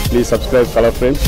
Please subscribe Color Frames.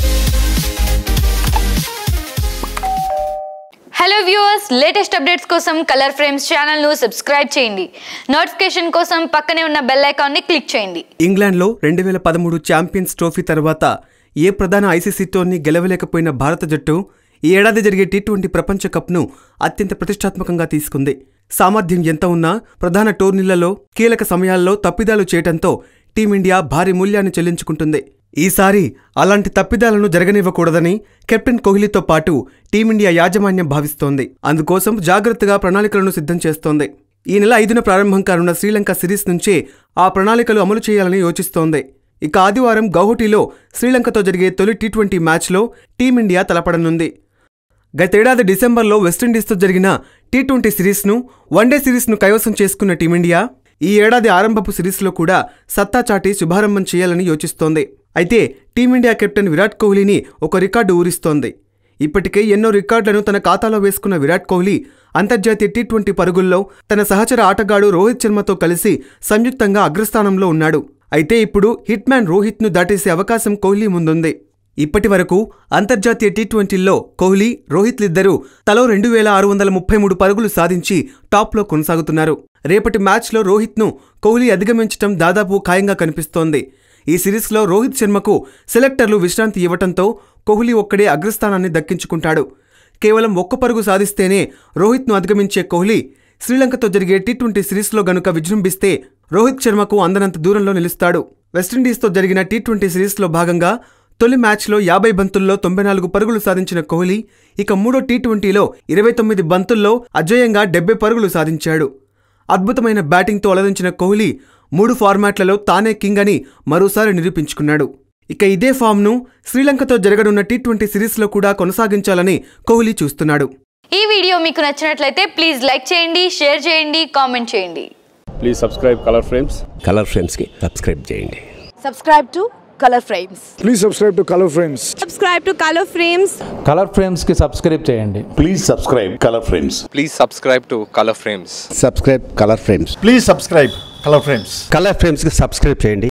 Hello viewers latest updates కోసం Color Frames ఛానల్ను subscribe చేయండి notification కోసం పక్కనే ఉన్న బెల్ ఐకాన్ని క్లిక్ చేయండి ఇంగ్లాండ్లో రెండు వేల పదమూడు ఛాంపియన్స్ ట్రోఫీ తర్వాత ఏ ప్రధాన ఐసీసీ టోర్నీ గెలవలేకపోయిన భారత జట్టు ఈ ఏడాది జరిగే టీ ట్వంటీ ప్రపంచ కప్ను అత్యంత ప్రతిష్టాత్మకంగా తీసుకుంది సామర్థ్యం ఎంత ఉన్నా ప్రధాన టోర్నీలలో కీలక సమయాల్లో తప్పిదాలు చేయటంతో టీమిండియా భారీ మూల్యాన్ని చెల్లించుకుంటుంది ఈసారి అలాంటి తప్పిదాలను జరగనివ్వకూడదని కెప్టెన్ కోహ్లీతో పాటు టీమిండియా యాజమాన్యం భావిస్తోంది అందుకోసం జాగ్రత్తగా ప్రణాళికలను సిద్ధం చేస్తోంది ఈ నెల ఐదున ప్రారంభం కానున్న శ్రీలంక సిరీస్ నుంచే ఆ ప్రణాళికలు అమలు చేయాలని యోచిస్తోంది ఇక ఆదివారం గౌహటిలో శ్రీలంకతో జరిగే తొలి టీ ట్వంటీ మ్యాచ్లో టీమిండియా తలపడనుంది గతేడాది డిసెంబర్లో వెస్టిండీస్తో జరిగిన టీ ట్వంటీ సిరీస్ను వన్డే సిరీస్ను కైవసం చేసుకున్న టీమిండియా ఈ ఏడాది ఆరంభపు సిరీస్లో కూడా సత్తా చాటి శుభారంభం చేయాలని యోచిస్తోంది అయితే టీమిండియా కెప్టెన్ విరాట్ కోహ్లీని ఒక రికార్డు ఊరిస్తోంది ఇప్పటికే ఎన్నో రికార్డులను తన ఖాతాలో వేసుకున్న విరాట్ కోహ్లీ అంతర్జాతీయ టీ ట్వంటీ పరుగుల్లో తన సహచర ఆటగాడు రోహిత్ శర్మతో కలిసి సంయుక్తంగా అగ్రస్థానంలో ఉన్నాడు అయితే ఇప్పుడు హిట్ మ్యాన్ రోహిత్ను దాటేసే అవకాశం కోహ్లీ ముందుంది ఇప్పటి వరకు అంతర్జాతీయ టీ ట్వంటీల్లో కోహ్లీ రోహిత్లిద్దరూ తలో రెండు వేల ఆరు వందల ముప్పై మూడు పరుగులు సాధించి టాప్లో కొనసాగుతున్నారు రేపటి మ్యాచ్లో రోహిత్ను కోహ్లీ అధిగమించటం దాదాపు ఖాయంగా కనిపిస్తోంది ఈ సిరీస్లో రోహిత్ శర్మకు సెలెక్టర్లు విశ్రాంతి ఇవ్వటంతో కోహ్లీ ఒక్కడే అగ్రస్థానాన్ని దక్కించుకుంటాడు కేవలం ఒక్క పరుగు సాధిస్తేనే రోహిత్ను అధిగమించే కోహ్లీ శ్రీలంకతో జరిగే టీ ట్వంటీ సిరీస్లో గనుక విజృంభిస్తే రోహిత్ శర్మకు అందనంత దూరంలో నిలుస్తాడు వెస్టిండీస్తో జరిగిన టీ ట్వంటీ సిరీస్లో భాగంగా తొలి మ్యాచ్లో యాభై బంతుల్లో తొంభై నాలుగు పరుగులు సాధించిన కోహ్లీ ఇక మూడో టీ ట్వంటీలో ఇరవై తొమ్మిది బంతుల్లో అజేయంగా డెబ్బై పరుగులు సాధించాడు అద్భుతమైన బ్యాటింగ్తో అలరించిన కోహ్లీ మూడు ఫార్మాట్లలో తానే కింగ్ అని మరోసారి నిరూపించుకున్నాడు ఇక ఇదే ఫామ్ను శ్రీలంకతో జరగనున్న టీ ట్వంటీ సిరీస్లో కూడా కొనసాగించాలని కోహ్లీ చూస్తున్నాడు ఈ వీడియో మీకు నచ్చినట్లయితే ప్లీజ్ లైక్ చేయండి షేర్ చేయండి కామెంట్ చేయండి Please subscribe Color Frames. Color ఫ్రేమ్స్కి సబ్స్క్రైబ్ చేయండి subscribe to Color Frames. Please subscribe to Color Frames. subscribe to Color Frames Color ఫ్రేమ్స్కి సబ్స్క్రైబ్ చేయండి Please subscribe Color Frames. Please subscribe to Color Frames. Subscribe Color Frames Please subscribe Color Frames. Color ఫ్రేమ్స్కి subscribe చేయండి